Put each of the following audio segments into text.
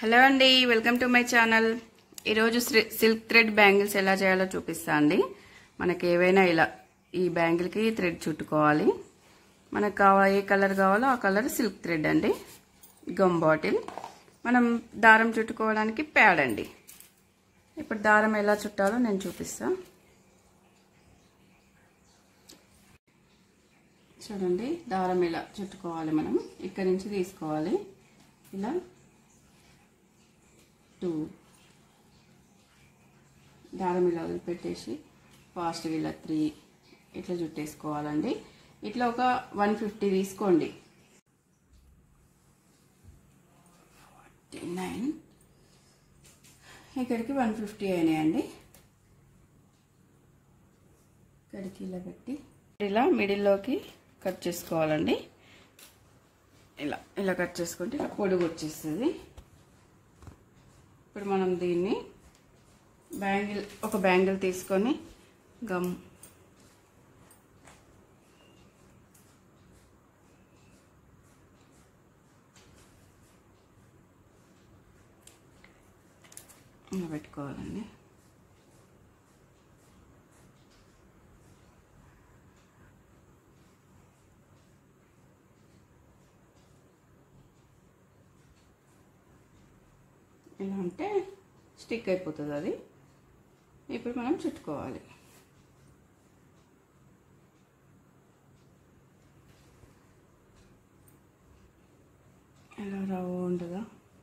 hello అండి welcome to my channel ఈరోజు శ్రి- silk thread bangles ఎలా చేయాలో చూపిస్తా అండి మనకి ఏవైనా ఇలా ఈ బ్యాంగిల్కి థ్రెడ్ చుట్టుకోవాలి మనకు కావా ఏ కలర్ కావాలో ఆ కలర్ సిల్క్ థ్రెడ్ అండి గమ్ బాటిల్ మనం దారం చుట్టుకోవడానికి ప్యాడ్ అండి ఇప్పుడు దారం ఎలా చుట్టాలో నేను చూపిస్తా చూడండి దారం ఇలా చుట్టుకోవాలి మనం ఇక్కడి నుంచి తీసుకోవాలి ఇలా టూ దారం ఇలా వదిలిపెట్టేసి ఫాస్ట్గా ఇలా త్రీ ఇట్లా చుట్టేసుకోవాలండి ఇట్లా ఒక వన్ ఫిఫ్టీ తీసుకోండి ఫార్టీ నైన్ ఇక్కడికి వన్ ఫిఫ్టీ అయినాయండి ఇక్కడికి ఇలా పెట్టి ఇలా మిడిల్లోకి కట్ చేసుకోవాలండి ఇలా ఇలా కట్ చేసుకుంటే ఇలా పొడుగు వచ్చేస్తుంది ఇప్పుడు మనం దీన్ని బ్యాంగిల్ ఒక బ్యాంగిల్ తీసుకొని గమ్ ఇలా పెట్టుకోవాలండి ఇలా అంటే స్టిక్ అయిపోతుంది అది ఇప్పుడు మనం చుట్టుకోవాలి ఇలా రౌండ్గా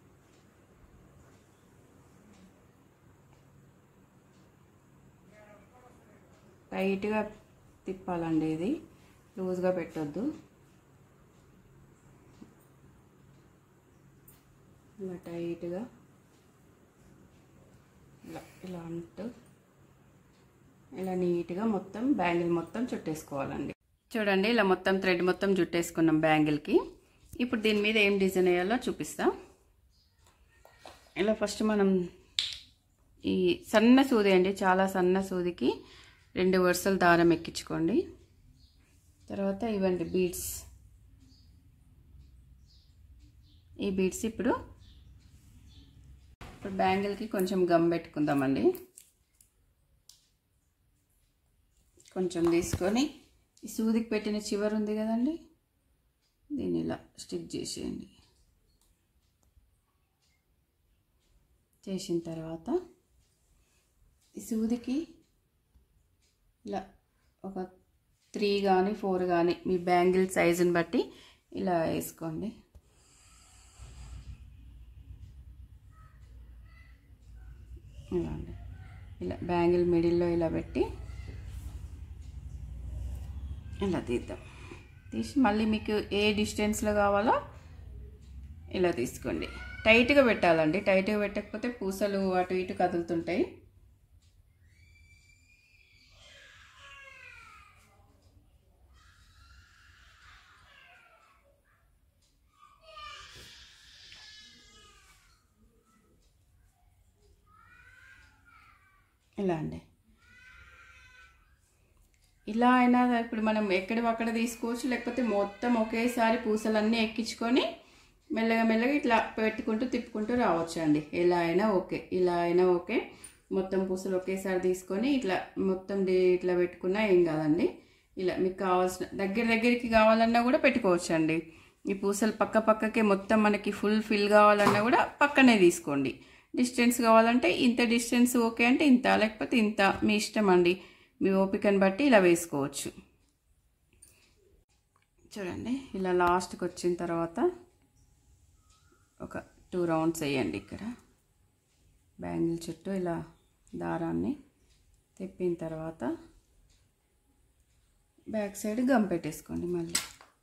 టైట్గా తిప్పాలండి ఇది లూజ్గా పెట్టొద్దు ఇలా టైట్గా ఇలా ఇలా అంటూ ఇలా నీట్గా మొత్తం బ్యాంగిల్ మొత్తం చుట్టేసుకోవాలండి చూడండి ఇలా మొత్తం థ్రెడ్ మొత్తం చుట్టేసుకున్నాం బ్యాంగిల్కి ఇప్పుడు దీని మీద ఏం డిజైన్ వేయాలో చూపిస్తా ఇలా ఫస్ట్ మనం ఈ సన్న సూది అండి చాలా సన్న సూదికి రెండు వరుసలు దారం ఎక్కించుకోండి తర్వాత ఇవ్వండి బీడ్స్ ఈ బీడ్స్ ఇప్పుడు ఇప్పుడు బ్యాంగిల్కి కొంచెం గమ్ పెట్టుకుందామండి కొంచెం తీసుకొని ఈ సూదికి పెట్టిన చివరి ఉంది కదండి దీన్ని ఇలా స్టిక్ చేసేయండి చేసిన తర్వాత ఈ సూదికి ఇలా ఒక త్రీ కానీ ఫోర్ కానీ మీ బ్యాంగిల్ సైజుని బట్టి ఇలా వేసుకోండి ఇలా అండి ఇలా బ్యాంగిల్ మిడిల్లో ఇలా పెట్టి ఇలా తీద్దాం తీసి మళ్ళీ మీకు ఏ డిస్టెన్స్లో కావాలో ఇలా తీసుకోండి టైట్గా పెట్టాలండి టైట్గా పెట్టకపోతే పూసలు అటు ఇటు కదులుతుంటాయి ఇలా అండి ఇలా అయినా ఇప్పుడు మనం ఎక్కడి అక్కడ తీసుకోవచ్చు లేకపోతే మొత్తం ఒకేసారి పూసలన్నీ ఎక్కించుకొని మెల్లగా మెల్లగా ఇట్లా పెట్టుకుంటూ తిప్పుకుంటూ రావచ్చు అండి ఎలా అయినా ఓకే ఇలా అయినా ఓకే మొత్తం పూసలు ఒకేసారి తీసుకొని ఇట్లా మొత్తం డి- ఇట్లా పెట్టుకున్నా ఏం కాదండి ఇలా మీకు కావాల్సిన దగ్గర దగ్గరికి కావాలన్నా కూడా పెట్టుకోవచ్చు అండి ఈ పూసలు పక్క పక్కకే మొత్తం మనకి ఫుల్ ఫిల్ కావాలన్నా కూడా పక్కనే తీసుకోండి డిస్టెన్స్ కావాలంటే ఇంత డిస్టెన్స్ ఓకే అంటే ఇంత లేకపోతే ఇంత మీ ఇష్టం అండి మీ ఓపికని బట్టి ఇలా వేసుకోవచ్చు చూడండి ఇలా లాస్ట్కి వచ్చిన తర్వాత ఒక టూ రౌండ్స్ వేయండి ఇక్కడ బ్యాంగిల్ చుట్టూ ఇలా దారాన్ని తిప్పిన తర్వాత బ్యాక్ సైడ్ గమ్ పెట్టేసుకోండి మళ్ళీ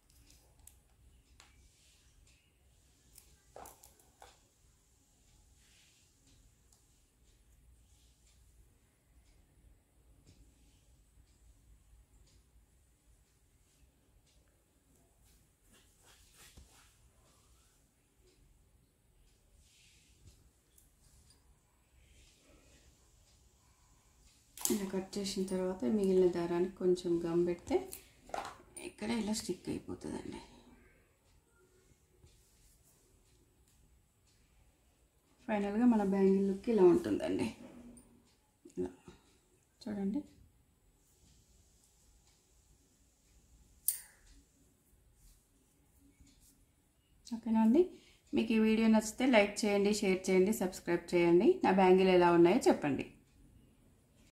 ఇలా కట్ చేసిన తర్వాత మిగిలిన దారానికి కొంచెం గమ్ పెడితే ఇక్కడ ఇలా స్టిక్ అయిపోతుందండి ఫైనల్గా మన బ్యాంగిల్ లుక్ ఇలా ఉంటుందండి ఇలా చూడండి ఓకేనా అండి మీకు ఈ వీడియో నచ్చితే లైక్ చేయండి షేర్ చేయండి సబ్స్క్రైబ్ చేయండి నా బ్యాంగిల్ ఎలా ఉన్నాయో చెప్పండి